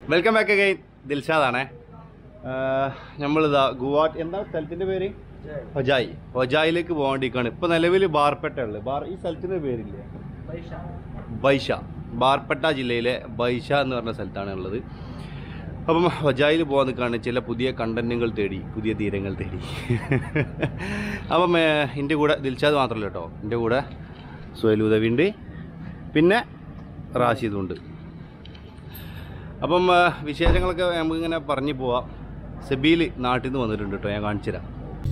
Welcome back again ദിൽഷാദാണേ നമ്മളിതാ ഗുവാഹട്ടി എന്താ സ്ഥലത്തിന്റെ പേര് ഒജായി ഒജായിലേക്ക് പോകേണ്ടിരിക്കുകയാണ് ഇപ്പൊ നിലവിൽ ബാർപെട്ട ഉള്ളത് ബാർ ഈ സ്ഥലത്തിന്റെ പേരില്ലേ ബൈഷ ബാർപെട്ട ജില്ലയിലെ ബൈഷ എന്ന് പറഞ്ഞ സ്ഥലത്താണ് ഉള്ളത് അപ്പം ഒജായിൽ പോകാൻ നിൽക്കുകയാണ് ചില പുതിയ കണ്ടന്റുകൾ തേടി പുതിയ തീരങ്ങൾ തേടി അപ്പം എൻ്റെ കൂടെ ദിൽഷാദ് മാത്രമല്ല കേട്ടോ എൻ്റെ കൂടെ സുഹൈൽ ഉദവിണ്ട് പിന്നെ റാഷിദുണ്ട് അപ്പം ആ, വിശേഷങ്ങളൊക്കെ നമുക്കിങ്ങനെ പറഞ്ഞു പോവാം സെബീൽ നാട്ടിൽ നിന്ന് വന്നിട്ടുണ്ട് കേട്ടോ ഞാൻ കാണിച്ചു തരാം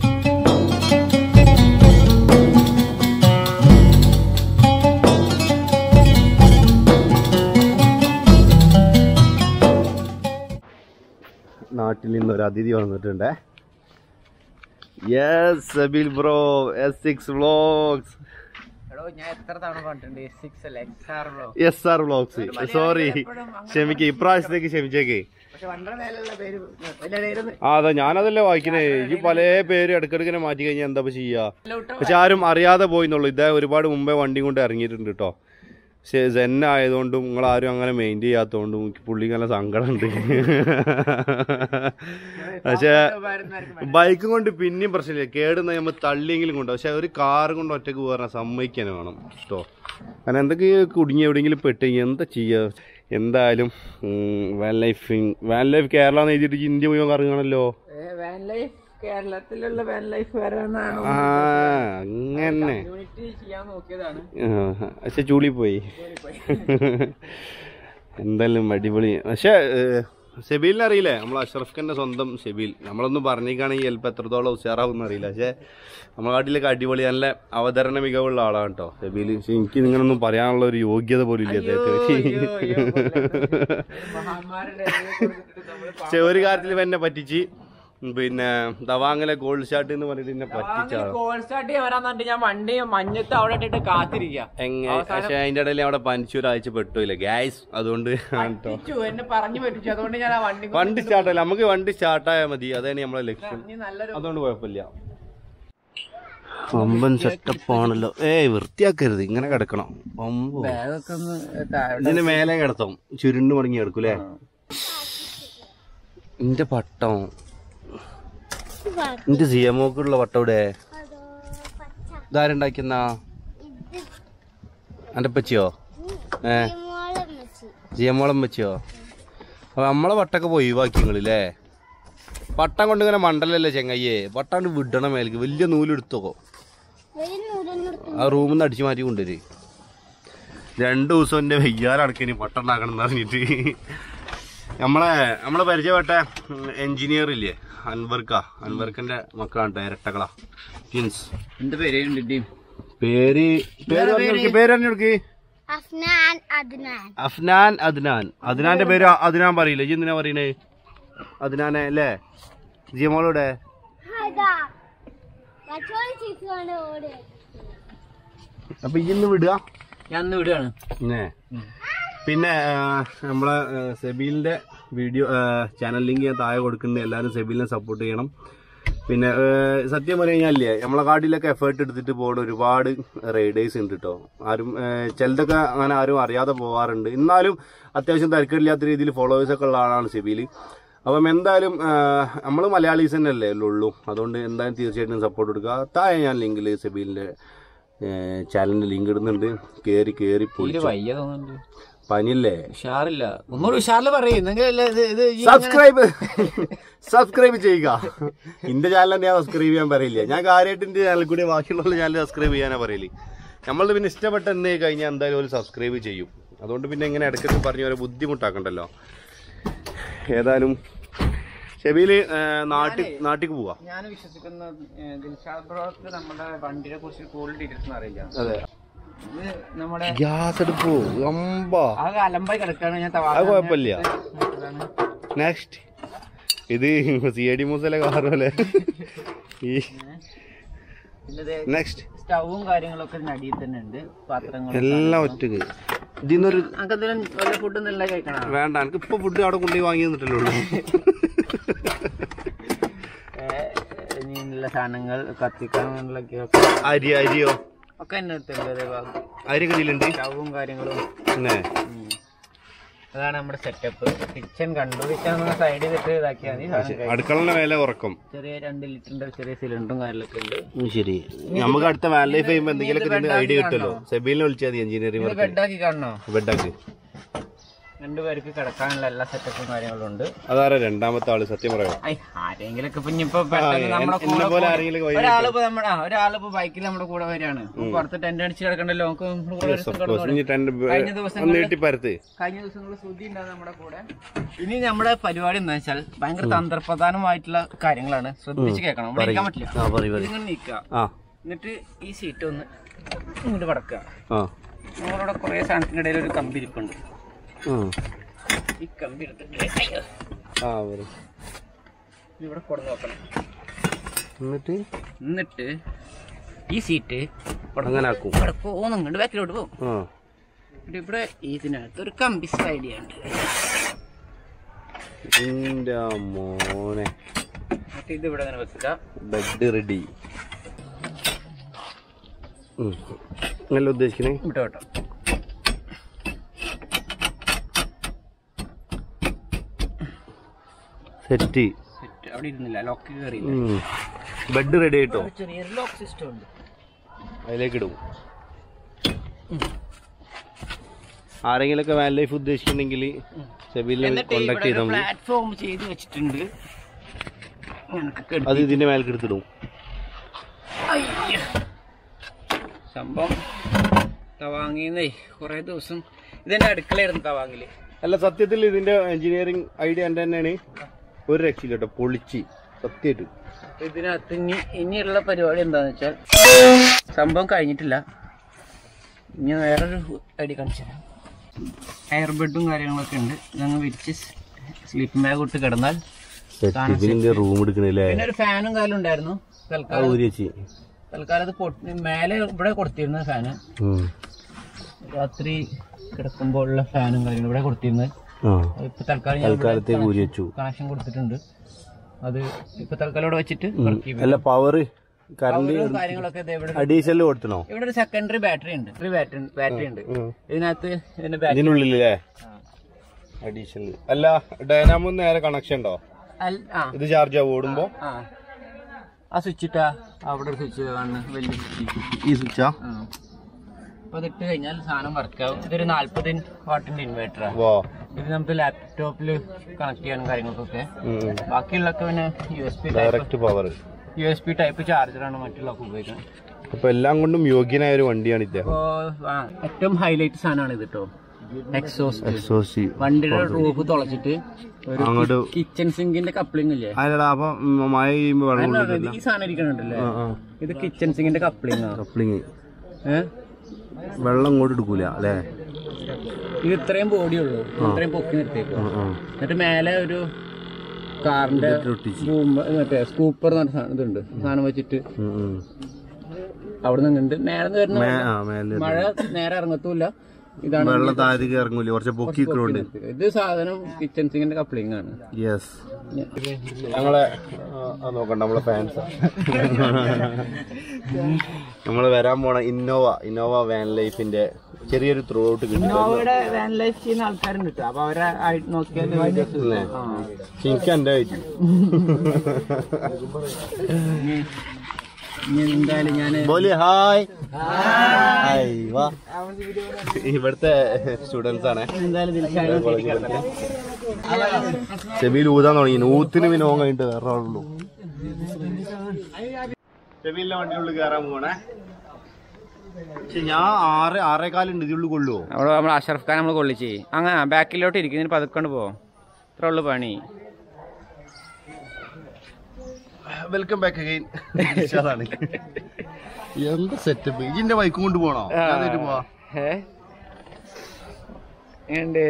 നാട്ടിൽ നിന്ന് ഒരു അതിഥി വന്നിട്ടുണ്ടേ yes Sabeel bro S six vlogs എടോ ഞാൻ എത്ര തവണ പറഞ്ഞിട്ടുണ്ട് സിക്സ് അല്ല എക്സ് ആർ ബ്ലോ എസ് ആർ വ്ലോഗ്സ് സോറി ക്ഷമിക്കേ ഇപ്രാവശ്യത്തേക്ക് ക്ഷമിച്ചേക്കേ പക്ഷെ വണ്ടറ മേലുള്ള പേര് വലിയ പേരൊന്നും ആ അതാ ഞാനതല്ലേ വായിക്കണേ ഈ പല പേര് ഇടക്കിടക്കിനെ മാറ്റി കഴിഞ്ഞാൽ എന്താ ഇപ്പൊ ചെയ്യാ പക്ഷെ ആരും അറിയാതെ പോയിന്നുള്ളൂ ഇതേ ഒരുപാട് മുമ്പേ വണ്ടി കൊണ്ട് ഇറങ്ങിയിട്ടുണ്ട് കേട്ടോ പക്ഷെ സെന്ന ആയതുകൊണ്ടും നിങ്ങൾ ആരും അങ്ങനെ മെയിൻ ചെയ്യാത്തതുകൊണ്ടും എനിക്ക് പുള്ളിക്ക് നല്ല സങ്കടമുണ്ട് പക്ഷെ ബൈക്കും കൊണ്ട് പിന്നെയും പ്രശ്നമില്ല കേടുന്ന നമ്മൾ തള്ളിയെങ്കിലും കൊണ്ടോ പക്ഷെ ഒരു കാർ കൊണ്ട് ഒറ്റക്ക് പോകാൻ സമ്മതിക്കാൻ വേണം കേട്ടോ കാരണം എന്തൊക്കെ കുടുങ്ങി എവിടെയെങ്കിലും പെട്ട് എന്താ ചെയ്യുക എന്തായാലും van life van life Kerala എന്ന് എഴുതിയിട്ട് ഇന്ത്യ മുഴുവൻ കറങ്ങണല്ലോ വാൻ ലൈഫ് കേരളത്തിലുള്ള വാൻ ലൈഫ് വരാനാണ് ആ അങ്ങനെ യൂണിറ്റ് ചെയ്യാൻ നോക്കിയതാണ് ആ, പക്ഷെ ചൂളി പോയി എന്തായാലും അടിപൊളി പക്ഷെ ഷെബീലിനെ അറിയില്ലേ നമ്മൾ അഷ്റഫ് ഖാന്റെ സ്വന്തം ഷെബീൽ നമ്മളൊന്നും പറഞ്ഞിരിക്കുകയാണെങ്കിൽ ചിലപ്പോൾ എത്രത്തോളം ഉഷാറാവും അറിയില്ല പക്ഷെ നമ്മളെ നാട്ടിലൊക്കെ അടിപൊളി നല്ല അവതരണ മികവുള്ള ആളാണ് കേട്ടോ ഷെബീൽ പക്ഷെ എനിക്ക് ഇങ്ങനൊന്നും പറയാനുള്ള ഒരു യോഗ്യത പോലും ഇല്ല അദ്ദേഹത്തിന് മഹാന്മാരുടെ ഇടയിൽ കൊടുത്തിട്ട് നമ്മള് പക്ഷെ ഒരു കാര്യത്തിൽ എന്നെ പറ്റിച്ച് പിന്നെ തവാങ്ങലെ ഗോൾഡ് ഷാട്ട് എന്ന് പറഞ്ഞിട്ട് എന്നെ പറ്റിച്ചാണ് കോൾ സ്റ്റാർട്ട് ചെയ്യാൻ വരാൻ പറഞ്ഞിട്ട് ഞാൻ വണ്ടി മഞ്ഞത്ത് അവിടെ ഇട്ടിട്ട് കാത്തിരിക്കുക എങ്ങനെ പക്ഷെ അതിന്റെ ഇടയിൽ അവിടെ പനിച്ചു ഒരാഴ്ച പെട്ടില്ല ഗ്യാസ് അതുകൊണ്ട് ആണ് ട്ടോ പറ്റിച്ചു എന്നെ പറഞ്ഞു പറ്റിച്ചു അതുകൊണ്ട് ഞാൻ ആ വണ്ടി കൊണ്ട് വണ്ടി സ്റ്റാർട്ടല്ല നമുക്ക് വണ്ടി സ്റ്റാർട്ടായാൽ മതി അതാണ് നമ്മളെ ലക്ഷ്യം ഇനി നല്ലൊരു അതുകൊണ്ട് കുഴപ്പമില്ല വമ്പൻ സെറ്റപ്പ് ആണല്ലോ ഏയ് വൃത്തിയാക്കരുത് ഇങ്ങനെ കിടക്കണം വമ്പോ ബാഗൊക്കെ ഒന്ന് താഴെ ഇതിന് മേലെ കിടത്തും ചുരുണ്ട് മടങ്ങി കിടക്കൂലേ എന്റെ പട്ടം എന്റെ സിയമോക്കുള്ള പട്ടം ഇവിടെ ഇതാരുണ്ടാക്കുന്ന എന്റെ പച്ചിയോ ഏ ജിയമോളം വെച്ചോ അപ്പൊ നമ്മളെ പട്ടൊക്കെ പോയി ഒഴിവാക്കി നിങ്ങളില്ലേ പട്ടം കൊണ്ട് ഇങ്ങനെ മണ്ടലല്ലേ ചെങ്ങയ്യേ പട്ടാണ്ട് വിടണം മേലേക്ക് വലിയ നൂലെടുത്തോ ആ റൂമിൽ നിന്ന് അടിച്ചു മാറ്റി കൊണ്ടുവരും രണ്ടു ദിവസം എന്റെ വെയ്യാറടക്കനി പട്ടം ഉണ്ടാക്കണം എന്ന് പറഞ്ഞിട്ട് നമ്മളെ നമ്മളെ പരിചയപ്പെട്ട എഞ്ചിനീയർ ഇല്ലേ അൻവർക്ക അൻവർക്കന്റെ മക്കളാണ് ഇരട്ടകളാ ട്വിൻസ് എന്റെ പേര് പേര് പേര് പറഞ്ഞു പേര് പറഞ്ഞു കൊടുക്ക് അഫ്നാൻ അദ്നാൻ അഫ്നാൻ അദ്നാൻ അദ്നാന്റെ പേര് അദ്നാൻ പറയില്ല ഇജ്ജ് എന്തിനാ പറയണേ അദ്നാനെ അല്ലേ ജിയമോളൂടെ അതാ മറ്റൊരു ചിത്താണ് ഓട് അപ്പൊ ഇന്ന് വിടുക ഞാൻ ഇന്ന് വിടുകയാണ് പിന്നെ പിന്നെ ആ, നമ്മളെ ആ, സെബീലിന്റെ വീഡിയോ ചാനൽ ലിങ്ക് ഞാൻ താഴെ കൊടുക്കുന്നത് എല്ലാവരും സെബീലിനെ സപ്പോർട്ട് ചെയ്യണം പിന്നെ ആ, സത്യം പറഞ്ഞു കഴിഞ്ഞാലേ നമ്മളെ കാട്ടിലൊക്കെ എഫേർട്ട് എടുത്തിട്ട് പോകുന്ന ഒരുപാട് റൈഡേഴ്സ് ഉണ്ട് കേട്ടോ ആരും ആ, ചിലതൊക്കെ അങ്ങനെ ആരും അറിയാതെ പോകാറുണ്ട് എന്നാലും അത്യാവശ്യം തിരക്കില്ലാത്ത രീതിയിൽ ഫോളോവേഴ്സ് ഒക്കെ ഉള്ള ആളാണ് സെബീൽ അപ്പം എന്തായാലും നമ്മൾ മലയാളീസ് തന്നെ അല്ലേ ഉള്ളൂ അതുകൊണ്ട് എന്തായാലും തീർച്ചയായിട്ടും സപ്പോർട്ട് കൊടുക്കുക താഴെ ഞാൻ ലിങ്കിൽ സെബീലിന്റെ ചാനലിന്റെ ലിങ്ക് ഇടുന്നുണ്ട് കേറി കേറി പോയി വയ്യ തോന്നുന്നുണ്ട് പനിയല്ലേ ഉഷാറില്ല ഒന്നുകൂടി ഉഷാറില് പറയും എന്നെങ്കിൽ ഇത് ഇത് ഈ സബ്സ്ക്രൈബ് സബ്സ്ക്രൈബ് ചെയ്യുക എന്റെ ചാനൽ ഞാൻ സബ്സ്ക്രൈബ് ചെയ്യാൻ പറയില്ല ഞാൻ കാര്യമായിട്ട് എന്റെ ചാനൽ കൂടി ബാക്കിയുള്ള ചാനൽ സബ്സ്ക്രൈബ് ചെയ്യാനാ പറയല് നമ്മൾ പിന്നെ ഇഷ്ടപ്പെട്ട എന്നേ കഴിഞ്ഞാൽ എന്തായാലും ഒരു സബ്സ്ക്രൈബ് ചെയ്യും അതുകൊണ്ട് പിന്നെ ഇങ്ങനെ ഇടയ്ക്കൊക്കെ പറഞ്ഞ് ഒരു ബുദ്ധിമുട്ടാക്കണ്ടല്ലോ ഏതായാലും ഷെബീല് നാട്ടിൽ നാട്ടിക്ക് പോവാ ഞാൻ വിശ്വസിക്കുന്ന ഏഹ്, ദിൽഷാദ് ബ്രോക്ക് നമ്മുടെ വണ്ടിനെ കുറിച്ച് കൂടുതൽ ഡീറ്റെയിൽസ് അറിയില്ല അതെ ഇത് നമ്മുടെ ഗ്യാസ് എടുപ്പോ അമ്പാ ആ അലമ്പായി കിടക്കാണ് ഞാൻ അത് കുഴപ്പമില്ല നെക്സ്റ്റ് ഇത് സി ഐ ഡി മൂസലെ കാർ പോലെ ഈ നെക്സ്റ്റ് സ്റ്റൗവും കാര്യങ്ങളൊക്കെ ഇതിനടിയിൽ തന്നെ ഉണ്ട് പാത്രങ്ങൾ എല്ലാം ഒറ്റക്ക് ഇതിന്നൊരു നമുക്ക് എന്തെങ്കിലും വല്ല ഫുഡ് നല്ല കഴിക്കണം വേണ്ട എനിക്ക് ഇപ്പൊ ഫുഡ് അവിടെ കൊണ്ടുപോയി വാങ്ങി തന്നിട്ടല്ലേ ഉള്ളൂ ഇനിയുള്ള സാധനങ്ങൾ കത്തിക്കാനുള്ള അരി അരിയോ ഒക്കെ എന്നെ എടുത്തിട്ടുണ്ട് അതേ ഭാഗം അരിയൊക്കെ ഇതിലുണ്ട് സ്റ്റൗവും കാര്യങ്ങളും പിന്നെ ഉം. അതാണ് നമ്മുടെ സെറ്റപ്പ് കിച്ചൺ കണ്ടു കിച്ചൺ നമ്മൾ സൈഡ് ചെയ്തിട്ട് ഇതാക്കിയാൽ മതി സാധനം കഴിയും. അടുക്കളന്റെ വില ഉറക്കും ചെറിയ രണ്ട് ലിറ്ററിന്റെ ചെറിയ സിലിണ്ടറും കാര്യങ്ങളൊക്കെ ഉണ്ട് ഉം, ശരി നമുക്ക് അടുത്ത വാൻ ലൈഫ് ചെയ്യുമ്പോ എന്തെങ്കിലുമൊക്കെ ഇതിന്റെ ഐഡിയ കിട്ടുമല്ലോ സെബീലിനെ വിളിച്ചാൽ മതി എഞ്ചിനീയറിംഗ് ഇത് വർക്ക് ബെഡാക്കി കാണണോ ബെഡാക്ക് രണ്ടുപേർക്ക് കിടക്കാനുള്ള എല്ലാ സെറ്റപ്പും കാര്യങ്ങളും ഉണ്ട് അതാരാ രണ്ടാമത്തെ ആള് സത്യം പറയാം ഐ, ആരെങ്കിലൊക്കെ ഇപ്പൊ ഇനിയിപ്പോ പെട്ടെന്ന് നമ്മുടെ എന്നെ കൂടെ പോലെ പോ- ആരെങ്കിലും വഴി ഒരാളിപ്പോ നമ്മുടെ ആ, ഒരാളിപ്പോ ബൈക്കിൽ നമ്മുടെ കൂടെ വരികയാണ് അപ്പൊ പുറത്ത് ടെന്റ് അടിച്ച് കിടക്കണ്ടല്ലോ നമുക്ക് നമ്മുടെ കൂടെ ഒരു ദിവസം കിടന്നൂടെ? ഇനി രണ്ട് കഴിഞ്ഞ ദിവസങ്ങളിൽ- നീട്ടി പരത്ത് കഴിഞ്ഞ ദിവസങ്ങളിൽ ശ്രുതി ഉണ്ടാവും നമ്മുടെ കൂടെ ഇനി നമ്മുടെ പരിപാടി എന്താ വെച്ചാൽ ഭയങ്കര തന്ത്രപ്രധാനമായിട്ടുള്ള കാര്യങ്ങളാണ് ശ്രദ്ധിച്ച് കേൾക്കണം ഇവിടെ ഇരിക്കാൻ പറ്റില്ല ആ പറയും പറയും ഇങ്ങനെ നിൽക്കുക ആ എന്നിട്ട് ഈ സീറ്റ് ഒന്ന് ഇങ്ങോട്ട് കടക്കുക ആ നമ്മളിവിടെ കുറെ സാധനത്തിന്റെ ഇടയിൽ ഒരു കമ്പി ഇരിപ്പുണ്ട് ഉം. ഈ കമ്പി എടുത്തിട്ട് അയ്യോ, ആ പറയും ഇവിടെ കൊടുന്ന് നോക്കണം എന്നിട്ട് എന്നിട്ട് ഈ സീറ്റ് അങ്ങനെ ആക്കും ഇവിടെ പോകുന്നുണ്ട് ബാക്കിലോട്ട് പോകും ആ എന്നിട്ട് ഇവിടെ ഇതിനകത്ത് ഒരു കമ്പി സ്ലൈഡ് ചെയ്യാനുണ്ട് എന്റെ മോനെ എന്നിട്ട് ഇത് ഇവിടെ അങ്ങനെ വെക്കുക ബെഡ് റെഡി നല്ല ഉദ്ദേശിക്കണേ വിട്ടോ കേട്ടോ സെറ്റ് സെറ്റ് അവിടെ ഇരുന്നില്ല ലോക്ക് കയറി ബെഡ് റെഡി ആയിട്ടോ ചെറിയൊരു ലോക്ക് സിസ്റ്റം ഉണ്ട് അതിലേക്ക് ഇടും ആരെങ്കിലൊക്കെ വാൻ ലൈഫ് ഉദ്ദേശിക്കുന്നെങ്കിൽ സെബിലിനെ എന്നിട്ട് കോണ്ടാക്ട് ഇവിടെ ചെയ്താൽ ഒരു മതി പ്ലാറ്റ്ഫോം ചെയ്ത് വെച്ചിട്ടുണ്ട് ഞങ്ങൾക്കൊക്കെ എടുത്ത് അത് ഇതിന്റെ മേലേക്ക് എടുത്തിടും അയ്യ. സംഭവം തവാങ്ങിന്നേ കുറെ ദിവസം ഇതെന്റെ അടുക്കളയായിരുന്നു തവാങ്ങില് അല്ല സത്യത്തിൽ ഇതിന്റെ എഞ്ചിനീയറിംഗ് ഐഡിയ എൻ്റെ തന്നെയാണ് ഒരു രക്ഷയില്ല കേട്ടോ പൊളിച്ച് സത്യമായിട്ട് അപ്പൊ ഇതിനകത്ത് ഇനി ഇനിയുള്ള പരിപാടി എന്താന്ന് വെച്ചാൽ സംഭവം കഴിഞ്ഞിട്ടില്ല ഇനി വേറൊരു ഐഡിയ കാണിച്ചു തരാം എയർ ബെഡും കാര്യങ്ങളൊക്കെ ഉണ്ട് ഞങ്ങൾ വിരിച്ച് സ്ലീപ്പിംഗ് ബാഗ് ഇട്ട് കിടന്നാൽ ഇതിന്റെ റൂം എടുക്കണില്ലേ പിന്നെ ഒരു ഫാനും കാര്യം ഉണ്ടായിരുന്നു ആ തൽക്കാലം ഊരി വെച്ച് തൽക്കാലം അത് പൊട്ടി മേലെ ഇവിടെ കൊടുത്തിരുന്ന ഫാന് ഉം. രാത്രി കിടക്കുമ്പോഴുള്ള ഫാനും കാര്യങ്ങളും ഇവിടെ കൊടുത്തിരുന്നത് ആ ഇപ്പൊ തൽക്കാലം ഞാൻ തൽക്കാലത്തേക്ക് ഊരി വെച്ചു കണക്ഷൻ കൊടുത്തിട്ടുണ്ട് അത് ഇപ്പൊ തൽക്കാലം ഇവിടെ വെച്ചിട്ട് വർക്ക് ചെയ്യും അല്ല പവർ കറണ്ട് പവറും കാര്യങ്ങളൊക്കെ ദേ ഇവിടെ അഡീഷണൽ കൊടുത്തണോ ഇവിടെ ഒരു സെക്കൻഡറി ബാറ്ററി ഉണ്ട് ഒരു ബാറ്ററി ബാറ്ററി ഉണ്ട് ഇതിനകത്ത് ഇതിന്റെ ബാറ്ററി ഇതിനുള്ളിലേ അഡീഷണൽ അല്ല ഡൈനാമോ നേരെ കണക്ഷൻ ഉണ്ടോ ആ ഇത് ചാർജ് ആവും ഓടുമ്പോ ആ ആ സ്വിച്ച് ഇട്ടാ അവിടെ ഒരു സ്വിച്ച് കാണുന്നു വലിയ സ്വിച്ച് ഈ സ്വിച്ചാ ആ അപ്പൊ അതിട്ട് കഴിഞ്ഞാൽ സാധനം വർക്ക് ആവും ഇതൊരു നാല്പത് വാട്ടിന്റെ ഇൻവേർട്ടറാണ് വാ ഇത് നമുക്ക് ലാപ്ടോപ്പിൽ കണക്ട് ചെയ്യാനും കാര്യങ്ങൾക്കൊക്കെ ബാക്കിയുള്ളൊക്കെ പിന്നെ U S B type direct power U S B type ചാർജറാണ് മറ്റുള്ളതൊക്കെ ഉപയോഗിക്കുന്നത് അപ്പൊ എല്ലാം കൊണ്ടും യോഗ്യനായ ഒരു വണ്ടിയാണ് ഇദ്ദേഹം അപ്പോ ആ, ഏറ്റവും ഹൈലൈറ്റ് സാധനമാണ് ഇത് കേട്ടോ എക്സോസ്റ്റ് എക്സോസി വണ്ടിയുടെ റൂഫ് തുളച്ചിട്ട് ഒരു അങ്ങോട്ട് കിച്ചൺ സിങ്കിന്റെ കപ്ലിംഗ് ഇല്ലേ അതിലടാ അപ്പൊ മഴ ചെയ്യുമ്പോ വെള്ളം അല്ല, കൊണ്ടിട്ടില്ല ഈ സാധനം ഇരിക്കണുണ്ടല്ലേ ഇത് കിച്ചൺ സിങ്കിന്റെ കപ്ലിംഗ് ആണ് കപ്ലിങ് ഏഹ് വെള്ളം ഇങ്ങോട്ട് എടുക്കൂല അല്ലേ ഇത് ഇത്രയും ബോഡി ഉള്ളൂ ഇത്രയും പൊക്കി നിർത്തിയേക്കും ആ, ആ. എന്നിട്ട് മേലെ ഒരു കാറിന്റെ ഒട്ടിച്ച്. ബൂം- മറ്റേ സ്കൂപ്പർ എന്ന് പറഞ്ഞ സാധനം ഇതുണ്ട് സാധനം വെച്ചിട്ട് ഉം, ഉം. അവിടെ നിന്നുണ്ട് മേലെ നിന്ന് വരുന്ന മേ- ആ മേലെ മഴ നേരെ ഇറങ്ങത്തൂല്ല ഇതാണ് വെള്ളം താഴത്തേക്ക് ഇറങ്ങൂല കുറച്ച് പൊക്കി ഇക്കളുണ്ട് ഇത് സാധനം കിച്ചൺ സിങ്കിന്റെ കപ്ലിംഗ് ആണ് യെസ് ഞങ്ങളെ ആ, ആ നോക്കണ്ട നമ്മളെ ഫാൻസ് നമ്മള് വരാൻ പോണ ഇന്നോവ ഇന്നോവ വാൻ ലൈഫിന്റെ ചെറിയൊരു ത്രൂ ഔട്ട് കിട്ടും ഇന്നോവയുടെ വാൻ ലൈഫ് ചെയ്യുന്ന ആൾക്കാരുണ്ട് ട്ടോ. അപ്പൊ അവരെ ആയി നോക്കിയാൽ videos തന്നെ? ആ. എനിക്ക് എന്റെ ആയിട്ട് ഇനി ഇനി എന്തായാലും ഞാന് ബോലി ഹായ് ഹായ് വാ ഇവിടുത്തെ സ്റ്റുഡൻസ് ആണ് എന്തായാലും ദിൽഷാദിനെ തിരിക്കണം. ചെവിയിൽ ഊതാൻ തുടങ്ങി ഊത്തിന് പിന്നെ ഓൻ കഴിഞ്ഞിട്ട് വേറെ ആളുള്ളൂ ചെവിയിലെ വണ്ടിയുള്ളിൽ കയറാൻ പോണേ പക്ഷെ ഞാൻ ആറ് ആറേകാലുണ്ട് ഇതിനുള്ളിൽ കൊള്ളുവോ അവിടെ നമ്മൾ അഷറഫ് ഖാൻ നമ്മൾ കൊള്ളിച്ച് അങ്ങനെ ബാക്കിലോട്ട് ഇരിക്കുന്നതിന് പതുക്കൊണ്ട് പോ ഇത്ര ഉള്ളു പണി വെൽക്കം ബാക്ക് അഗൈൻ അതാണ് എന്താ സെറ്റപ്പ് ഇതിന്റെ ബൈക്കും കൊണ്ട് പോണോ അതായിട്ട് പോവാ ഏണ്ട്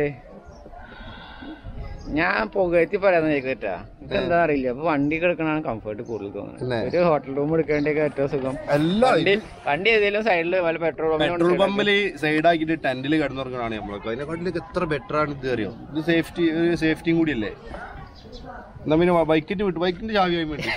ഞാൻ പുകഴ്ത്തി പറയാന്ന് കേട്ടാ എന്താ അറിയില്ല അപ്പൊ വണ്ടി കിടക്കണാണ് കംഫർട്ട് കൂടുതൽ തോന്നുന്നത് അല്ലേ? ഒരു ഹോട്ടൽ റൂം എടുക്കേണ്ടൊക്കെ ഏറ്റവും സുഖം എല്ലാം വണ്ടി വണ്ടി ഏതെങ്കിലും സൈഡിൽ വല്ല പെട്രോൾ പെട്രോൾ പമ്പിൽ സൈഡ് ആക്കിയിട്ട് ടെന്റിൽ കിടന്നുറങ്ങണാണ് നമ്മളൊക്കെ അതിനെക്കാട്ടിലൊക്കെ എത്ര ബെറ്റർ ആണ് ഇത് അറിയോ ഇത് സേഫ്റ്റി ഒരു സേഫ്റ്റിയും കൂടിയല്ലേ എന്നാ പിന്നെ ബൈക്കിന്റെ വിട്ടു ബൈക്കിന്റെ ചാവി ആയി വിട്ടു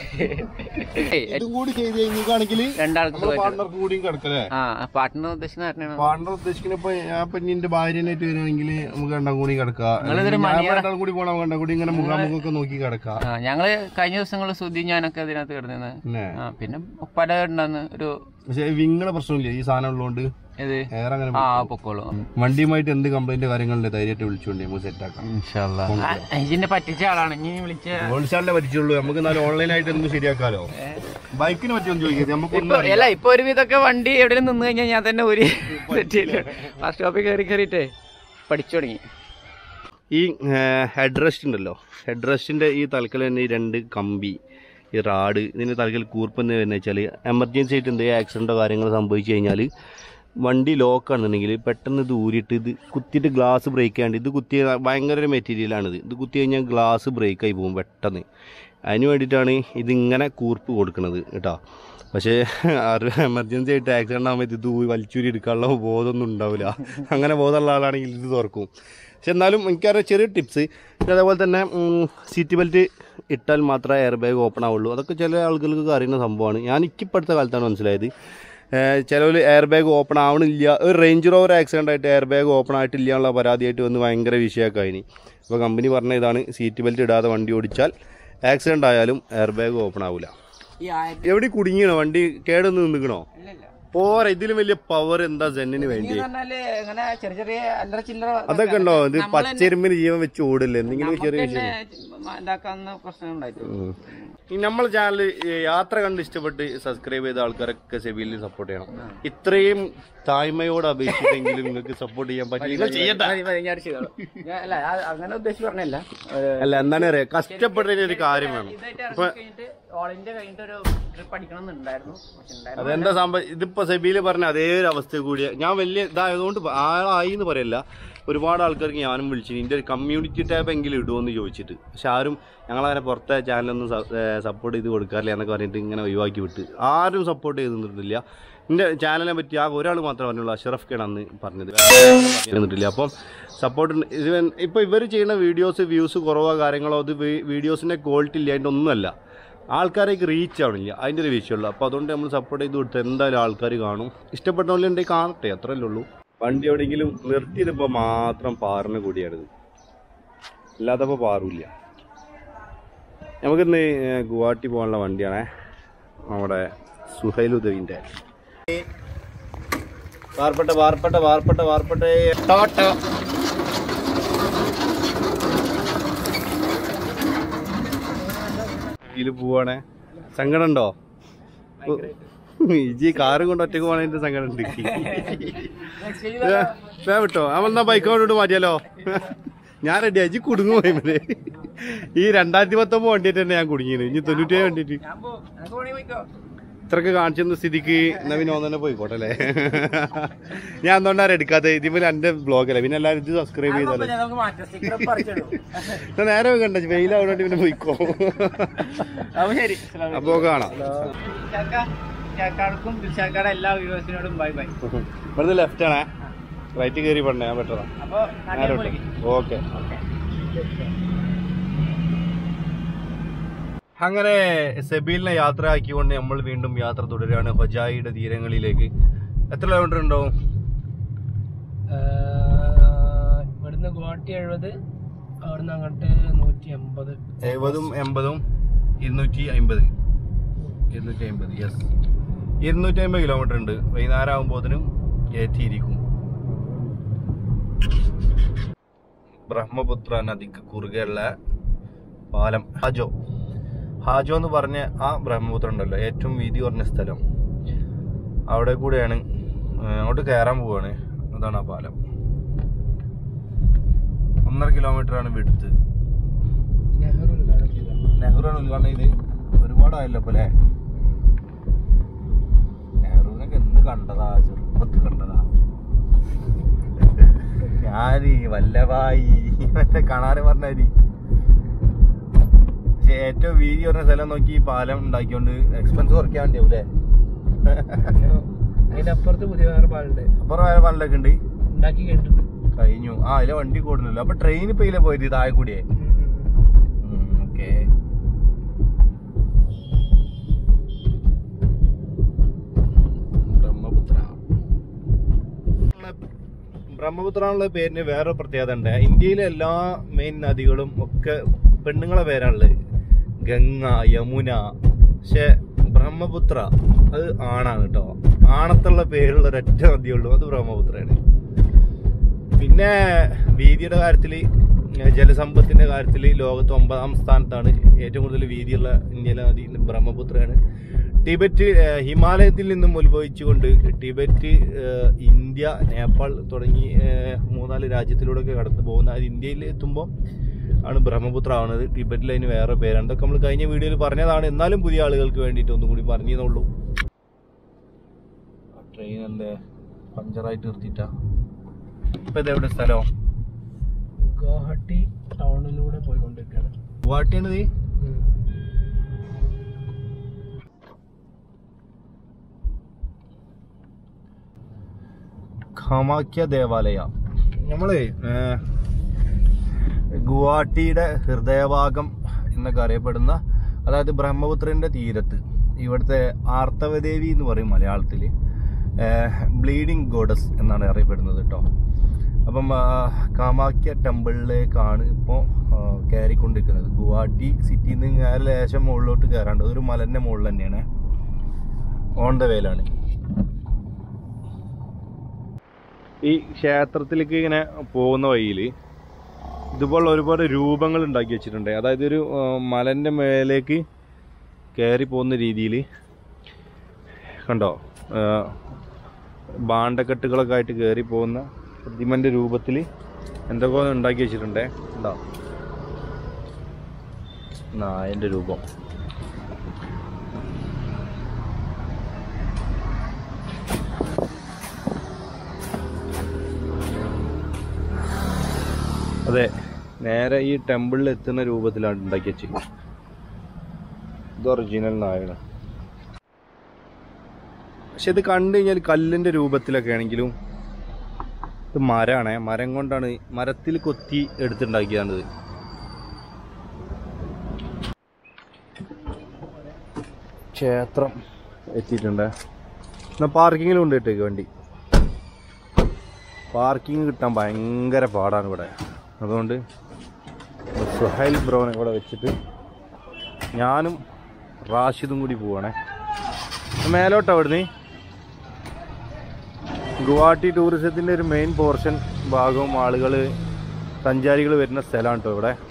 ഇതും കൂടി ചെയ്ത് കഴിഞ്ഞാണെങ്കിൽ രണ്ടാൾക്ക് നമ്മളെ പാർട്ണർക്ക് കൂടിയും കിടക്കല്ലേ ആ പാട്ടിന് ഉദ്ദേശിക്കുന്ന കാരണമാണ് പാർട്ണർ ഉദ്ദേശിക്കുന്ന ഇപ്പൊ ഞാൻ ഇപ്പൊ ഇനി എന്റെ ഭാര്യനായിട്ട് വരികയാണെങ്കിൽ നമുക്ക് രണ്ടാം കൂടി കിടക്കാം നിങ്ങളിതൊരു ഞാൻ മണിയറ- രണ്ടാം കൂടി പോകണം രണ്ടാം കൂടി ഇങ്ങനെ മുഖാമുഖമൊക്കെ നോക്കി കിടക്കാം ആ ഞങ്ങള് കഴിഞ്ഞ ദിവസങ്ങളിൽ സുധി ഞാനൊക്കെ അതിനകത്ത് കിടന്നത് പിന്നെ ആ പിന്നെ പല ഉണ്ടാന്ന് ഒരു പക്ഷെ വിങ്ങളെ പ്രശ്നമില്ല ഈ സാധനം ഉള്ളതുകൊണ്ട് ഇത് എയർ അങ്ങനെ ആ പൊക്കോളൂ വണ്ടിയുമായിട്ട് എന്ത് കംപ്ലൈന്റ് കാര്യങ്ങളുണ്ട് ധൈര്യമായിട്ട് വിളിച്ചുകൊണ്ട് നമുക്ക് സെറ്റ് ആക്കാം ഇതിന്റെ പറ്റിച്ച ആളാണ് ഇനി വിളിച്ച ഹോൾസെയിലിനെ പറ്റിച്ചുള്ളൂ നമുക്ക് എന്നാലും ഓൺലൈനായിട്ട് എന്ത് ശരിയാക്കാലോ ബൈക്കിനെ പറ്റിയൊന്നും ചോദിക്കുന്നത് നമുക്കൊന്നും ഇപ്പൊ അല്ല ഇപ്പൊ ഒരു വിധമൊക്കെ വണ്ടി എവിടെയും നിന്ന് കഴിഞ്ഞാൽ ഞാൻ തന്നെ ഒരു തെറ്റില്ല ഫസ്റ്റ് സ്റ്റോപ്പിൽ കയറി കയറിയിട്ടേ പഠിച്ചു തുടങ്ങി ഈ ഹെഡ് റെസ്റ്റ് ഉണ്ടല്ലോ ഹെഡ് റെസ്റ്റിന്റെ ഈ തലക്കൽ തന്നെ ഈ രണ്ട് കമ്പി ഈ റാഡ് ഇതിന്റെ തലക്കൽ കൂർപ്പെന്ന് വരുന്ന വെച്ചാൽ എമർജൻസി ആയിട്ട് എന്തെങ്കിലും ആക്സിഡന്റോ കാര്യങ്ങളോ സംഭവിച്ചു കഴിഞ്ഞാൽ വണ്ടി ലോക്ക് ആണെന്നുണ്ടെങ്കിൽ പെട്ടെന്ന് ഇത് ഊരിയിട്ട് ഇത് കുത്തിയിട്ട് ഗ്ലാസ് ബ്രേക്ക് ചെയ്യാണ്ട് ഇത് കുത്തി ഭയങ്കര ഒരു മെറ്റീരിയലാണിത് ഇത് കുത്തി കഴിഞ്ഞാൽ ഗ്ലാസ് ബ്രേക്ക് ആയി പോകും പെട്ടെന്ന് അതിന് വേണ്ടിയിട്ടാണ് ഇതിങ്ങനെ കൂർപ്പ് കൊടുക്കുന്നത് കേട്ടോ പക്ഷേ എമർജൻസി ആയിട്ട് ആക്സിഡൻ്റ് ആകുമ്പോൾ ഇത് ഊരി വലിച്ചൂരി എടുക്കാനുള്ള ബോധമൊന്നും ഉണ്ടാവില്ല അങ്ങനെ ബോധമുള്ള ആളാണെങ്കിൽ ഇത് തുറക്കും പക്ഷെ എന്നാലും എനിക്കറിയാം ചെറിയ ടിപ്സ് പിന്നെ അതേപോലെ തന്നെ സീറ്റ് ബെൽറ്റ് ഇട്ടാൽ മാത്രമേ എയർ ബാഗ് ഓപ്പൺ ആവുള്ളൂ അതൊക്കെ ചില ആളുകൾക്ക് അറിയുന്ന സംഭവമാണ് ഞാൻ ഇപ്പോഴത്തെ കാലത്താണ് മനസ്സിലായത് ചിലവർ എയർ ബാഗ് ഓപ്പൺ ആവണില്ല ഒരു റേഞ്ച് റോവർ ആക്സിഡൻ്റ് ആയിട്ട് എയർ ബാഗ് ഓപ്പൺ ആയിട്ടില്ല എന്നുള്ള പരാതിയായിട്ട് വന്ന് ഭയങ്കര വിഷയമൊക്കെ അതിന് അപ്പോൾ കമ്പനി പറഞ്ഞ ഇതാണ് സീറ്റ് ബെൽറ്റ് ഇടാതെ വണ്ടി ഓടിച്ചാൽ ആക്സിഡൻ്റ് ആയാലും എയർ ബാഗ് ഓപ്പൺ ആവില്ല ഈ ആയിരത്തി എവിടെ കുടുങ്ങിയണോ വണ്ടി കേടൊന്ന് നിന്നിക്കണോ ഇല്ലില്ല. പോരാ ഇതിലും വലിയ പവർ എന്താ ജെന്നിന് വേണ്ടി എന്ന് പറഞ്ഞാല് ഇങ്ങനെ ചെറിയ ചെറിയ അല്ലറ ചില്ലറ അതൊക്കെ ഉണ്ടോ ഇത് നമ്മള് പച്ചെരുമ്പിന് ജീവൻ വെച്ച് ഓടില്ലേ എന്തെങ്കിലും ചെറിയ തന്നെ ഇതാക്കാവുന്ന പ്രശ്നം ഉണ്ടായിട്ട് ഉം. ഈ നമ്മളെ ചാനൽ യാത്ര കണ്ട് ഇഷ്ടപ്പെട്ട് സബ്സ്ക്രൈബ് ചെയ്ത ആൾക്കാരൊക്കെ സെബിയിൽ സപ്പോർട്ട് ചെയ്യണം ഇത്രയും താഴ്മയോട് അപേക്ഷിച്ചെങ്കിലും നിങ്ങൾക്ക് സപ്പോർട്ട് ചെയ്യാൻ പറ്റില്ല നിങ്ങൾ ചെയ്യണ്ട മതി, മതി, ഞാൻ ചെയ്തോളാം. ഞാൻ- അല്ല ആ- അങ്ങനെ ഉദ്ദേശിച്ച് പറഞ്ഞല്ല ഏഹ്, അല്ല എന്താണ് അറിയാം കഷ്ടപ്പെട്ടതിന് ഒരു കാര്യം വേണം ഇതായിട്ട് ഇറങ്ങി കഴിഞ്ഞിട്ട് ഓൾ ഇന്ത്യ കഴിഞ്ഞിട്ട് ഒരു ട്രിപ്പ് അടിക്കണം എന്നുണ്ടായിരുന്നു പക്ഷെ ഉണ്ടായിരുന്നു അതെന്താ സംഭവം ഇതിപ്പോ സെബിയില് പറഞ്ഞ അതേ ഒരു അവസ്ഥ കൂടിയ ഞാൻ വലിയ ഇതായതുകൊണ്ട് പ- ആളായി എന്ന് പറയല്ല ഒരുപാട് ആൾക്കാർക്ക് ഞാനും വിളിച്ചു ഇതിന്റെ ഒരു കമ്മ്യൂണിറ്റി ടാബ് എങ്കിലും ഇടുമെന്ന് ചോദിച്ചിട്ട് പക്ഷെ ആരും ഞങ്ങളങ്ങനെ പുറത്തെ ചാനലൊന്നും സപ്പോർട്ട് ചെയ്ത് കൊടുക്കാറില്ല എന്നൊക്കെ പറഞ്ഞിട്ട് ഇങ്ങനെ ഒഴിവാക്കി വിട്ട് ആരും സപ്പോർട്ട് ചെയ്ത് നിന്നിട്ടില്ല എൻ്റെ ചാനലിനെ പറ്റി ആ ഒരാൾ മാത്രമേ പറഞ്ഞുള്ളൂ അഷറഫ് ഖാൻ അന്ന് പറഞ്ഞത് നിന്നിട്ടില്ല അപ്പം സപ്പോർട്ട് ഇത് ഇപ്പോൾ ഇവർ ചെയ്യുന്ന വീഡിയോസ് വ്യൂസ് കുറവോ കാര്യങ്ങളോ അത് വീഡിയോസിൻ്റെ ക്വാളിറ്റി ഇല്ലാണ്ട് ഒന്നുമല്ല ആൾക്കാരേക്ക് റീച്ച് ആവണില്ല അതിൻ്റെ ഒരു വിഷയമുള്ളൂ അപ്പോൾ അതുകൊണ്ട് നമ്മൾ സപ്പോർട്ട് ചെയ്ത് കൊടുത്ത് എന്തായാലും ആൾക്കാർ കാണും ഇഷ്ടപ്പെട്ടവരുണ്ടെങ്കിൽ കാണട്ടെ അത്രയല്ലേ ഉള്ളൂ വണ്ടി എവിടെയെങ്കിലും നിർത്തിയതിപ്പോൾ മാത്രം പാറിന കൂടിയാണിത് അല്ലാത്തപ്പോൾ പാറില്ല നമുക്കിന്ന് ഏഹ്, ഗുവാഹട്ടി പോകാനുള്ള വണ്ടിയാണേ നമ്മുടെ സുഹൈൽ ഉദവിൻ്റെ വാർപ്പെട്ട വാർപ്പെട്ട വാർപ്പെട്ട വാർപ്പെട്ട ടോട്ടോ ഇതിൽ പോവാണേ സങ്കടം ഉണ്ടോ ഇജി കാറും കൊണ്ട് ഒറ്റക്ക് പോകണതിന്റെ സങ്കടം ഉണ്ട് വേ വിട്ടോ അവൻ എന്നാ ബൈക്ക് കൊണ്ടിട്ട് മാറ്റിയാലോ ഞാൻ റെഡി അജി കുടുങ്ങു പോയി ഈ രണ്ടായിരത്തി പത്തൊമ്പത് വണ്ടിയിട്ട് തന്നെ ഞാൻ കുടുങ്ങിയത് ഇനി തൊണ്ണൂറ്റേഴ് വണ്ടിയിട്ട് ഞാൻ പോ നിനക്ക് വേണമെങ്കിൽ പോയിക്കോ ഇത്രക്ക് കാണിച്ചിരുന്ന സ്ഥിതിക്ക് എന്നാ പിന്നെ ഓൻ തന്നെ പോയിക്കോട്ടെ അല്ലേ ഞാൻ എന്തുകൊണ്ടാണ് എടുക്കാത്തത് ഇതിപ്പോൾ എന്റെ ബ്ലോഗല്ലേ പിന്നെ എല്ലാവരും ഇത് സബ്സ്ക്രൈബ് ചെയ്താലേ ഞാൻ നമുക്ക് മാറ്റാം സ്റ്റിക്കർ പറിച്ചിടും ഞാൻ നേരെ കണ്ട വെയിലാവണോണ്ട് പിന്നെ പോയിക്കോ അപ്പൊ ശരി അപ്പോ കാണാം ചാക്കാർക്കും ദിൽഷാക്കാടെ എല്ലാ വ്യൂവേഴ്സിനോടും ബൈ ബൈ ഇവിടുന്ന് ലെഫ്റ്റ് ആണേ റൈറ്റ് കയറി പണ്ടേ ഞാൻ ബെറ്ററാ അപ്പൊ നേരെ ഓക്കെ അങ്ങനെ സെബീലിനെ യാത്ര ആക്കിക്കൊണ്ട് നമ്മൾ വീണ്ടും യാത്ര തുടരുകയാണ് ഹൊജായിയുടെ തീരങ്ങളിലേക്ക് എത്ര കിലോമീറ്റർ ഉണ്ടാവും ഇവിടുന്ന് ഗുവാഹട്ടി എഴുപത് അവിടുന്ന് അങ്ങോട്ട് നൂറ്റി എൺപത് എഴുപതും എൺപതും ഇരുന്നൂറ്റി അമ്പത് ഇരുന്നൂറ്റി അമ്പത് യെസ് ഇരുന്നൂറ്റി അമ്പത് കിലോമീറ്റർ ഉണ്ട് വൈകുന്നേരം ആകുമ്പോഴത്തേനും എത്തിയിരിക്കും ബ്രഹ്മപുത്ര നദിക്ക് കുറുകെയുള്ള പാലം ഹാജോ ഹാജോ എന്ന് പറഞ്ഞ ആ ബ്രഹ്മപുത്ര ഉണ്ടല്ലോ ഏറ്റവും വീതി കുറഞ്ഞ സ്ഥലം അവിടെ കൂടെയാണ് ആ, അങ്ങോട്ട് കയറാൻ പോവാണ് അതാണ് ആ പാലം ഒന്നര കിലോമീറ്റർ ആണ് വിടുത്ത് നെഹ്റു ഉദ്ഘാടനം ചെയ്ത നെഹ്റുവാണ് ഉദ്ഘാടനം ചെയ്ത് ഒരുപാടായല്ലോ ഇപ്പൊ അല്ലേ നെഹ്റുവിനൊക്കെ എന്ന് കണ്ടതാ ചെറുപ്പത്തിൽ കണ്ടതാ ഞാന് വല്ലഭായി മറ്റേ കാണാറ് പറഞ്ഞാരി പക്ഷെ ഏറ്റവും വീതി പറഞ്ഞ സ്ഥലം നോക്കി ഈ പാലം ഉണ്ടാക്കിയോണ്ട് എക്സ്പെൻസ് കുറയ്ക്കാൻ വേണ്ടിയാവും അല്ലേ അതിന്റെ അപ്പുറത്ത് പുതിയ വേറെ പാലുണ്ട് അപ്പുറം വേറെ പാലൊക്കെ ഉണ്ട് ഉണ്ടാക്കി കേട്ടിട്ടുണ്ട് കഴിഞ്ഞു ആ അതിലെ വണ്ടി കൂടുന്നല്ലോ അപ്പൊ ട്രെയിൻ ഇപ്പൊ ഇതിലെ പോയിട്ട് താഴെ കൂടിയേ ബ്രഹ്മപുത്ര എന്നുള്ള പേരിന് വേറെ പ്രത്യേകത ഉണ്ട് ഇന്ത്യയിലെ എല്ലാ മെയിൻ നദികളും ഒക്കെ പെണ്ണുങ്ങളെ പേരാണുള്ളത് ഗംഗ യമുന പക്ഷെ ബ്രഹ്മപുത്ര അത് ആണാണ് കേട്ടോ ആണത്തുള്ള പേരുള്ള ഒരൊറ്റ നദിയുള്ളൂ അത് ബ്രഹ്മപുത്രയാണ് പിന്നെ വീതിയുടെ കാര്യത്തിൽ ജലസമ്പത്തിന്റെ കാര്യത്തിൽ ലോകത്ത് ഒമ്പതാം സ്ഥാനത്താണ് ഏറ്റവും കൂടുതൽ വീതിയുള്ള ഇന്ത്യയിലെ നദി ബ്രഹ്മപുത്രയാണ് ടിബറ്റ് ഏഹ്, ഹിമാലയത്തിൽ നിന്നും ഉത്ഭവിച്ചുകൊണ്ട് ടിബറ്റ് ഏഹ്, ഇന്ത്യ നേപ്പാൾ തുടങ്ങി ഏഹ്, മൂന്നാല് രാജ്യത്തിലൂടെയൊക്കെ കടന്നു പോകുന്ന അത് ഇന്ത്യയിൽ എത്തുമ്പോൾ ആണ് ബ്രഹ്മപുത്ര ആവുന്നത് ടിബറ്റിൽ അതിന് വേറെ പേരാണ് ഇതൊക്കെ നമ്മൾ കഴിഞ്ഞ വീഡിയോയിൽ പറഞ്ഞതാണ് എന്നാലും പുതിയ ആളുകൾക്ക് വേണ്ടിയിട്ട് ഒന്നും കൂടി പറഞ്ഞെന്നുള്ളൂ ട്രെയിൻ അല്ലേ പഞ്ചറായിട്ട് നിർത്തിയിട്ടാ ഇപ്പൊ ഇതെവിടെ സ്ഥലം ഗുവാഹട്ടി ടൗണിലൂടെ പോയിക്കൊണ്ടിരിക്കുകയാണ് ഗുവാഹട്ടിയാണ് നീ ഖമാക്യ ദേവാലയ നമ്മളെ ഗുവാഹട്ടിയുടെ ഹൃദയഭാഗം എന്നൊക്കെ അറിയപ്പെടുന്ന അതായത് ബ്രഹ്മപുത്രന്റെ തീരത്ത് ഇവിടുത്തെ ആർത്തവദേവി എന്ന് പറയും മലയാളത്തിൽ ബ്ലീഡിംഗ് ഗോഡസ് എന്നാണ് അറിയപ്പെടുന്നത് കേട്ടോ അപ്പം ആ, കാമാക്യ ടെമ്പിളിലേക്കാണ് ഇപ്പോൾ കയറിക്കൊണ്ടിരിക്കുന്നത് ഗുവാഹട്ടി സിറ്റിയിൽ നിന്ന് നേരെ ലേശം മുകളിലോട്ട് കയറാണ്ട് ഒരു മലന്റെ മുകളിൽ തന്നെയാണ് ഓൺ ദ വേലാണ് ഈ ക്ഷേത്രത്തിലേക്ക് ഇങ്ങനെ പോകുന്ന വഴിയിൽ ഇതുപോലെ ഒരുപാട് രൂപങ്ങൾ ഉണ്ടാക്കി വെച്ചിട്ടുണ്ട് അതായത് ഒരു ആ, മലന്റെ മേലേക്ക് കയറി പോകുന്ന രീതിയിൽ കണ്ടോ ആ, ഭാണ്ഡക്കെട്ടുകളൊക്കെ ആയിട്ട് കയറി പോകുന്ന പ്രതിമന്റെ രൂപത്തിൽ എന്തൊക്കെ ഉണ്ടാക്കി വെച്ചിട്ടുണ്ടേ ഉണ്ടോ നായന്റെ രൂപം അതെ നേരെ ഈ ടെമ്പിളിൽ എത്തുന്ന രൂപത്തിലാണ് ഉണ്ടാക്കി വെച്ചത് ഇത് ഒറിജിനൽ നായാണ് പക്ഷെ ഇത് കണ്ടു കഴിഞ്ഞാൽ കല്ലിന്റെ രൂപത്തിലൊക്കെ ആണെങ്കിലും ഇത് മരമാണ് മരം കൊണ്ടാണ് മരത്തിൽ കൊത്തി എടുത്തുണ്ടാക്കിയാണിത് ക്ഷേത്രം എത്തിയിട്ടുണ്ട് എന്നാ പാർക്കിങ്ങിലും ഉണ്ട് കേട്ടോ ഈ വണ്ടി പാർക്കിംഗ് കിട്ടാൻ ഭയങ്കര പാടാണ് ഇവിടെ അതുകൊണ്ട് സുഹൈൽ ബ്രോനെ ഇവിടെ വെച്ചിട്ട് ഞാനും റാഷിദും കൂടി പോവാണേ മേലോട്ടോ അവിടുന്ന് ഗുവാഹട്ടി ടൂറിസത്തിൻ്റെ ഒരു മെയിൻ പോർഷൻ ഭാഗവും ആളുകൾ സഞ്ചാരികൾ വരുന്ന സ്ഥലമാണ് കേട്ടോ ഇവിടെ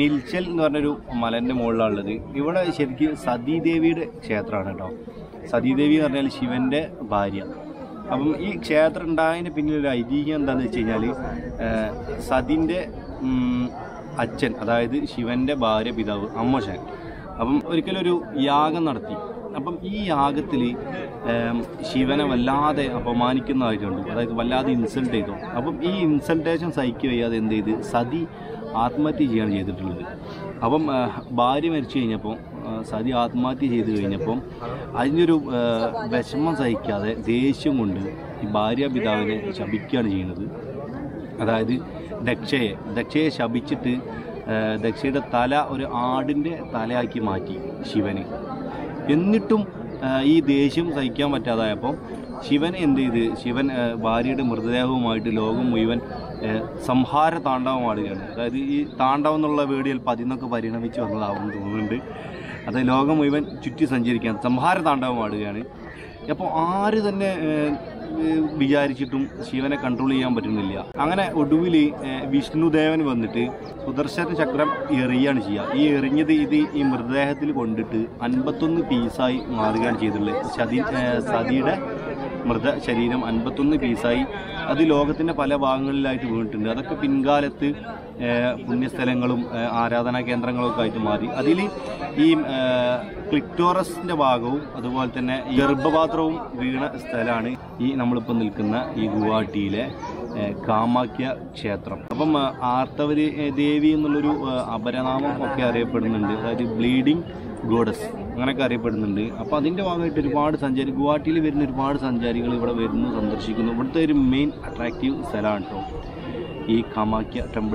നിൽച്ചൽ എന്ന് പറഞ്ഞൊരു മലൻ്റെ മുകളിലാണുള്ളത് ഇവിടെ ശരിക്കും സതീദേവിയുടെ ക്ഷേത്രമാണ് കേട്ടോ സതീദേവി എന്ന് പറഞ്ഞാൽ ശിവൻ്റെ ഭാര്യ അപ്പം ഈ ക്ഷേത്രം ഉണ്ടായതിന് പിന്നിലൊരു ഐതിഹ്യം എന്താണെന്ന് വെച്ച് കഴിഞ്ഞാൽ സതിൻ്റെ അച്ഛൻ അതായത് ശിവൻ്റെ ഭാര്യ പിതാവ് അമ്മോശൻ അപ്പം ഒരിക്കലൊരു യാഗം നടത്തി അപ്പം ഈ യാഗത്തിൽ ശിവനെ വല്ലാതെ അപമാനിക്കുന്നതായിട്ടുണ്ട് അതായത് വല്ലാതെ ഇൻസൾട്ട് ചെയ്തു അപ്പം ഈ ഇൻസൾട്ടേഷൻ സഹിക്കുക വയ്യാതെ എന്ത് ചെയ്ത് സതി ആത്മഹത്യ ചെയ്യാണ് ചെയ്തിട്ടുള്ളത് അപ്പം ആ, ഭാര്യ മരിച്ചു കഴിഞ്ഞപ്പോൾ ആ, സതി ആത്മഹത്യ ചെയ്ത് കഴിഞ്ഞപ്പം അതിനൊരു ആ, വിഷമം സഹിക്കാതെ ദേഷ്യം കൊണ്ട് ഈ ഭാര്യ പിതാവിനെ ശപിക്കുകയാണ് ചെയ്യുന്നത് അതായത് ദക്ഷയെ ദക്ഷയെ ശപിച്ചിട്ട് ആ, ദക്ഷയുടെ തല ഒരു ആടിൻ്റെ തലയാക്കി മാറ്റി ശിവന് എന്നിട്ടും ആ, ഈ ദേഷ്യം സഹിക്കാൻ പറ്റാതായപ്പോൾ ശിവൻ എന്ത് ചെയ്ത് ശിവൻ ആ, ഭാര്യയുടെ മൃതദേഹവുമായിട്ട് ലോകം മുഴുവൻ ആ, സംഹാര താണ്ഡവമാടുകയാണ് അതായത് ഈ താണ്ഡവം എന്നുള്ള വേർഡ് ചിലപ്പോൾ അതിന്നൊക്കെ പരിണമിച്ച് വന്നതാവും തോന്നുന്നുണ്ട് അത് ലോകം മുഴുവൻ ചുറ്റി സഞ്ചരിക്കാൻ സംഹാര താണ്ഡവമാടുകയാണ് അപ്പോൾ ആര് തന്നെ ഏഹ്, ഏഹ്, വിചാരിച്ചിട്ടും ശിവനെ കൺട്രോൾ ചെയ്യാൻ പറ്റുന്നില്ല അങ്ങനെ ഒടുവിൽ വിഷ്ണുദേവൻ വന്നിട്ട് സുദർശന ചക്രം എറിയാണ് ചെയ്യുക ഈ എറിഞ്ഞത് ഇത് ഈ മൃതദേഹത്തിൽ കൊണ്ടിട്ട് അൻപത്തൊന്ന് പീസായി മാറുകയാണ് ചെയ്തിട്ടുള്ളത് സതി ഏഹ്, സതിയുടെ മൃത ശരീരം അൻപത്തൊന്ന് പീസായി അത് ലോകത്തിൻ്റെ പല ഭാഗങ്ങളിലായിട്ട് വീണിട്ടുണ്ട് അതൊക്കെ പിൻകാലത്ത് ഏഹ്, പുണ്യസ്ഥലങ്ങളും ഏഹ്, ആരാധനാ കേന്ദ്രങ്ങളൊക്കെ ആയിട്ട് മാറി അതിൽ ഈ ഏഹ്, ക്ലിക്ടോറസിൻ്റെ ഭാഗവും അതുപോലെ തന്നെ ഈ ഗർഭപാത്രവും വീണ സ്ഥലമാണ് ഈ നമ്മളിപ്പോൾ നിൽക്കുന്ന ഈ ഗുവാഹട്ടിയിലെ ഏഹ്, കാമാക്യ ക്ഷേത്രം അപ്പം ഏഹ്, ആർത്തവരി ഏഹ്, ദേവി എന്നുള്ളൊരു ഏഹ്, അപരനാമം ഒക്കെ അറിയപ്പെടുന്നുണ്ട് അതായത് ബ്ലീഡിങ് ഗോഡസ് അങ്ങനെയൊക്കെ അറിയപ്പെടുന്നുണ്ട് അപ്പോൾ അതിൻ്റെ ഭാഗമായിട്ട് ഒരുപാട് സഞ്ചാരി ഗുവാഹട്ടിയിൽ വരുന്ന ഒരുപാട് സഞ്ചാരികൾ ഇവിടെ വരുന്നു സന്ദർശിക്കുന്നു ഇവിടുത്തെ ഒരു മെയിൻ അട്രാക്റ്റീവ് സ്ഥലമാണ് കേട്ടോ ഈ കാമാക്യ ടെമ്പിൾ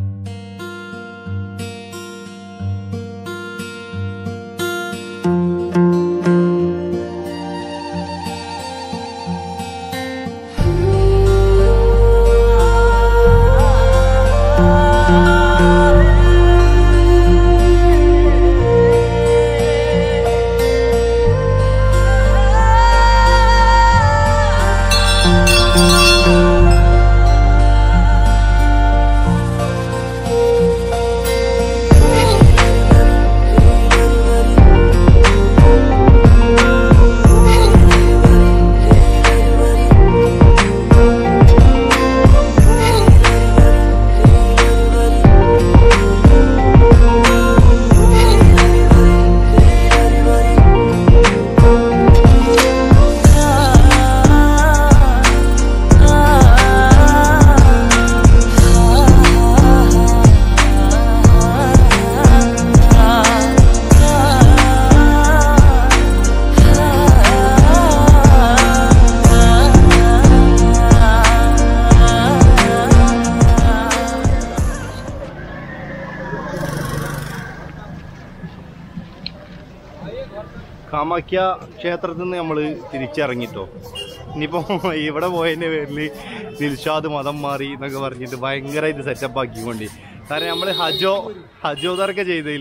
കാമാക്യ ക്ഷേത്രത്തിൽ നിന്ന് നമ്മൾ തിരിച്ചിറങ്ങിട്ടോ ഇനിയിപ്പോൾ ഇവിടെ പോയതിൻ്റെ പേരിൽ ദിൽഷാദ് മതം മാറി എന്നൊക്കെ പറഞ്ഞിട്ട് ഭയങ്കരമായിട്ട് സെറ്റപ്പ് ആക്കിക്കൊണ്ട് കാരണം നമ്മൾ ഹജോ ഹജോദറൊക്കെ ചെയ്തതിൽ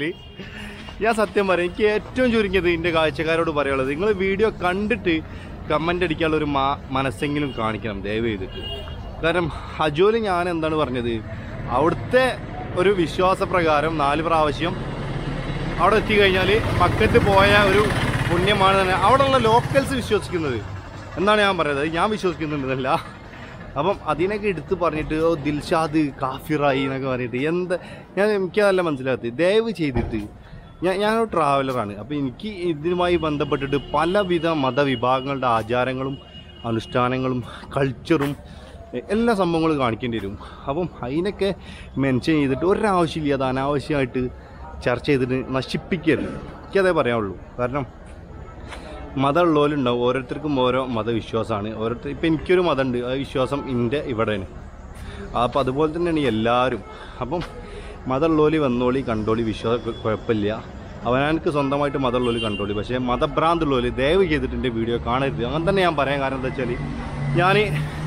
ഞാൻ സത്യം പറയാം എനിക്ക് ഏറ്റവും ചുരുങ്ങിയത് എൻ്റെ കാഴ്ചക്കാരോട് പറയാനുള്ളത് നിങ്ങൾ വീഡിയോ കണ്ടിട്ട് കമൻ്റ് അടിക്കാനുള്ള ഒരു മാ മനസ്സെങ്കിലും കാണിക്കണം ദയവ് ചെയ്തിട്ട് കാരണം ഹജോയിൽ ഞാൻ എന്താണ് പറഞ്ഞത് അവിടുത്തെ ഒരു വിശ്വാസപ്രകാരം നാല് പ്രാവശ്യം അവിടെ എത്തിക്കഴിഞ്ഞാൽ മക്കത്ത് പോയ ഒരു പുണ്യമാണ് തന്നെ അവിടെയുള്ള ലോക്കൽസ് വിശ്വസിക്കുന്നത് എന്നാണ് ഞാൻ പറയുന്നത് ഞാൻ വിശ്വസിക്കുന്നുണ്ടെന്നല്ല അപ്പം അതിനൊക്കെ എടുത്ത് പറഞ്ഞിട്ട് ഓ ദിൽഷാദ് കാഫിറായി എന്നൊക്കെ പറഞ്ഞിട്ട് എന്ത് ഞാൻ എനിക്കതല്ല മനസ്സിലാകത്ത് ദയവ് ചെയ്തിട്ട് ഞാൻ ഞാനൊരു ട്രാവലറാണ് അപ്പോൾ എനിക്ക് ഇതിനുമായി ബന്ധപ്പെട്ടിട്ട് പലവിധ മതവിഭാഗങ്ങളുടെ ആചാരങ്ങളും അനുഷ്ഠാനങ്ങളും കൾച്ചറും എ- എല്ലാ സംഭവങ്ങളും കാണിക്കേണ്ടി വരും അപ്പം അതിനൊക്കെ മെൻഷൻ ചെയ്തിട്ട് ഒരാവശ്യമില്ല അത് അനാവശ്യമായിട്ട് ചർച്ച ചെയ്തിട്ട് നശിപ്പിക്കരുത് എനിക്കതേ പറയാനുള്ളൂ കാരണം മതമുള്ളവരുണ്ടാവും ഓരോരുത്തർക്കും ഓരോ മതവിശ്വാസമാണ് ഓരോരുത്തർ ഇപ്പം എനിക്കൊരു മതമുണ്ട് ആ വിശ്വാസം എൻ്റെ ഇവിടെയാണ് അപ്പോൾ അതുപോലെ തന്നെയാണ് ഈ എല്ലാവരും അപ്പം മതമുള്ളവർ വന്നോളി കണ്ടോളി വിശ്വാസം കു- കുഴപ്പമില്ല അവനാർക്ക് സ്വന്തമായിട്ട് മതമുള്ളവർ കണ്ടോളി പക്ഷേ മതഭ്രാന്തുള്ളവർ ദയവ് ചെയ്തിട്ട് എൻ്റെ വീഡിയോ കാണരുത് അങ്ങനെ തന്നെ ഞാൻ പറയാൻ കാരണം എന്താ വെച്ചാൽ ഞാൻ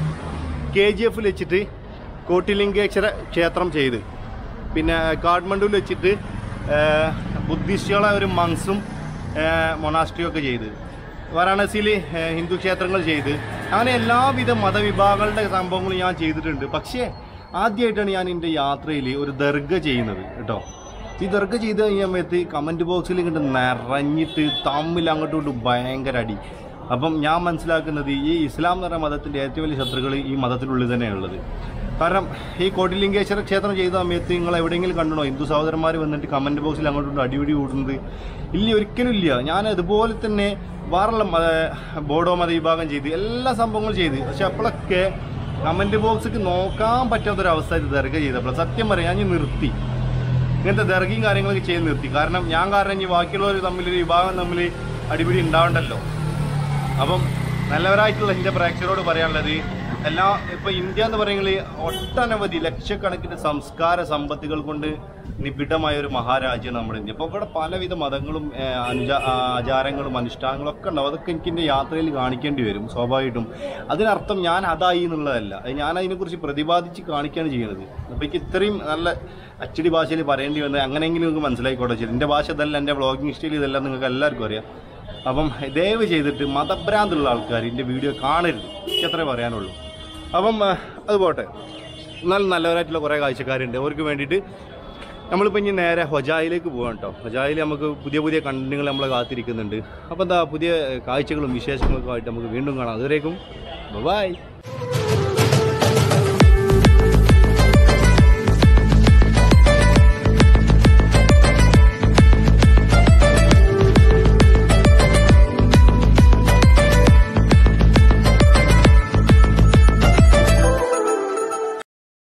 കെ ജി എഫിൽ വെച്ചിട്ട് കോട്ടിലിംഗേശ്വര ക്ഷേത്രം ചെയ്ത് പിന്നെ കാഠ്മണ്ഡുവിൽ വെച്ചിട്ട് ഏഹ്, ബുദ്ധിസ്റ്റുകളെ ഒരു മങ്സും മൊണാസ്ട്രിയും ഒക്കെ ചെയ്ത് വാരാണസിയിൽ ഏഹ്, ഹിന്ദു ക്ഷേത്രങ്ങൾ ചെയ്ത് അങ്ങനെ എല്ലാവിധ മതവിഭാഗങ്ങളുടെ സംഭവങ്ങളും ഞാൻ ചെയ്തിട്ടുണ്ട് പക്ഷേ ആദ്യമായിട്ടാണ് ഞാൻ എൻ്റെ യാത്രയിൽ ഒരു ദർഗ ചെയ്യുന്നത് കേട്ടോ ഈ ദർഗ ചെയ്ത് കഴിഞ്ഞ സമയത്ത് കമൻറ്റ് ബോക്സിൽ ഇങ്ങോട്ട് നിറഞ്ഞിട്ട് തമ്മിൽ അങ്ങോട്ടും ഇങ്ങോട്ടും ഭയങ്കര അടി അപ്പം ഞാൻ മനസ്സിലാക്കുന്നത് ഈ ഇസ്ലാം എന്ന് പറയുന്ന മതത്തിൻ്റെ ഏറ്റവും വലിയ ശത്രുക്കൾ ഈ മതത്തിനുള്ളിൽ തന്നെയാണുള്ളത് കാരണം ഈ കോട്ടിലിംഗേശ്വര ക്ഷേത്രം ചെയ്ത സമയത്ത് നിങ്ങൾ എവിടെയെങ്കിലും കണ്ടണോ ഹിന്ദു സഹോദരന്മാർ വന്നിട്ട് കമൻറ്റ് ബോക്സിൽ അങ്ങോട്ടും ഇങ്ങോട്ടും അടിപിടി കൂടുന്നത് ഇല്ല ഒരിക്കലും ഇല്ല ഞാൻ അതുപോലെ തന്നെ വേറെയുള്ള മത- ബോഡോ മത വിഭാഗം ചെയ്ത് എല്ലാ സംഭവങ്ങളും ചെയ്ത് പക്ഷെ അപ്പോഴൊക്കെ കമൻറ്റ് ബോക്സിക്ക് നോക്കാൻ പറ്റാത്തൊരവസ്ഥ ഇത് ദർഗ ചെയ്തപ്പോൾ സത്യം പറയാം ഞാൻ ഇനി നിർത്തി ഇങ്ങനത്തെ ദർഗയും കാര്യങ്ങളൊക്കെ ചെയ്ത് നിർത്തി കാരണം ഞാൻ കാരണം ഇനി ബാക്കിയുള്ളവർ തമ്മിൽ ഒരു വിഭാഗം തമ്മിൽ അടിപിടി ഉണ്ടാവണ്ടല്ലോ അപ്പം നല്ലവരായിട്ടുള്ള എൻ്റെ പ്രേക്ഷകരോട് പറയാനുള്ളത് എല്ലാ ഇപ്പൊ ഇന്ത്യ എന്ന് പറയുന്നത് ഒട്ടനവധി ലക്ഷക്കണക്കിന് സംസ്കാര സമ്പത്തുകൾ കൊണ്ട് നിബിഡമായ ഒരു മഹാരാജ്യമാണ് നമ്മുടെ ഇന്ത്യ അപ്പോൾ ഇവിടെ പലവിധ മതങ്ങളും ഏഹ്, അനുജ- ആ, ആചാരങ്ങളും അനുഷ്ഠാനങ്ങളും ഒക്കെ ഉണ്ടാവും അതൊക്കെ എനിക്ക് എൻ്റെ യാത്രയിൽ കാണിക്കേണ്ടി വരും സ്വാഭാവികമായിട്ടും അതിനർത്ഥം ഞാൻ അതായി എന്നുള്ളതല്ല അത് ഞാൻ അതിനെക്കുറിച്ച് പ്രതിപാദിച്ച് കാണിക്കുകയാണ് ചെയ്യുന്നത് അപ്പോൾ എനിക്ക് ഇത്രയും നല്ല അച്ചടി ഭാഷയിൽ പറയേണ്ടി വന്നത് അങ്ങനെയെങ്കിലും നിങ്ങൾക്ക് മനസ്സിലായിക്കോട്ടെ ശരി എൻ്റെ ഭാഷ ഇതല്ല എൻ്റെ വ്ളോഗിങ് സ്റ്റൈൽ ഇതെല്ലാം നിങ്ങൾക്ക് എല്ലാവർക്കും അറിയാം അപ്പം ദയവ് ചെയ്തിട്ട് മതഭ്രാന്തുള്ള ആൾക്കാർ എൻ്റെ വീഡിയോ കാണരുത് എനിക്ക് അത്രേ പറയാനുള്ളൂ അപ്പം ആ, അത് പോട്ടെ എന്നാൽ നല്ലവരായിട്ടുള്ള കുറേ കാഴ്ചക്കാരുണ്ട് അവർക്ക് വേണ്ടിയിട്ട് നമ്മളിപ്പോൾ ഇനി നേരെ ഹൊജായിലേക്ക് പോകാം കേട്ടോ ഹൊജായിൽ നമുക്ക് പുതിയ പുതിയ കണ്ടന്റുകൾ നമ്മളെ കാത്തിരിക്കുന്നുണ്ട് അപ്പോൾ എന്താ പുതിയ കാഴ്ചകളും വിശേഷങ്ങളൊക്കെ ആയിട്ട് നമുക്ക് വീണ്ടും കാണാം അതുവരേക്കും ബൈ